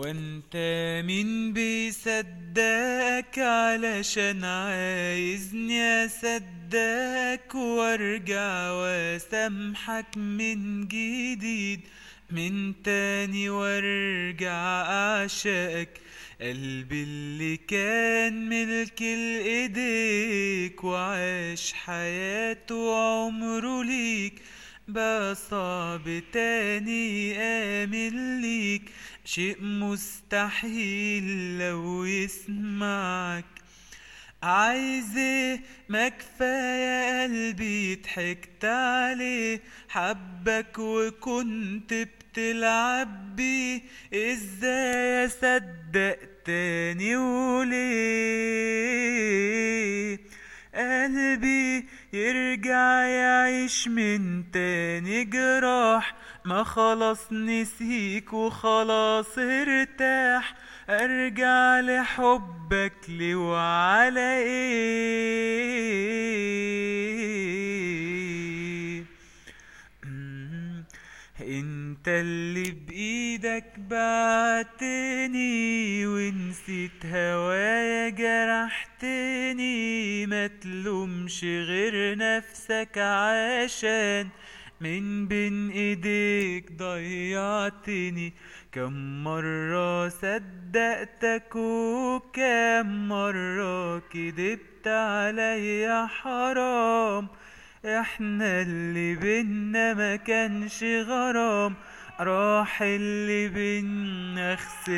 وانت مين بيصدقك علشان عايزني اصدقك وارجع واسامحك من جديد من تاني وارجع اعشقك قلبي اللي كان ملك الايديك وعاش حياته عمره ليك بقى صعب تاني آمن ليك شيء مستحيل لو يسمعك عايز ايه ما كفاية قلبي ضحكت عليه حبك وكنت بتلعب بيه ازاي اصدق تاني وليه قلبي يرجع يعيش من تاني جراح ما خلاص نسيك وخلاص ارتاح ارجع لحبك لي وعلى ايه مم. انت اللي بايدك بعتني ونسيت هوايا جرحتني ما تلومش غير نفسك عشان من بين ايديك ضيعتني كم مرة صدقتك وكم مرة كدبت عليا حرام احنا اللي بينا ما كانش غرام راح اللي بينا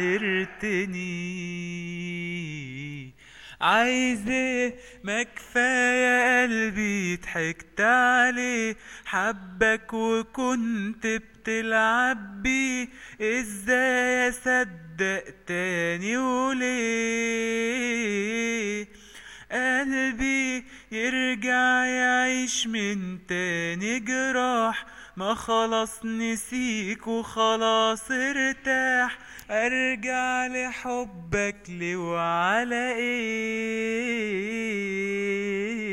خسرتني عايز ايه ما كفاية قلبي ضحكت عليه حبك وكنت بتلعب بيه ازاي اصدق تاني وليه قلبي يرجع يعيش من تاني جراح ما خلاص نسيك وخلاص ارتاح ارجع لحبك لي وعلى ايه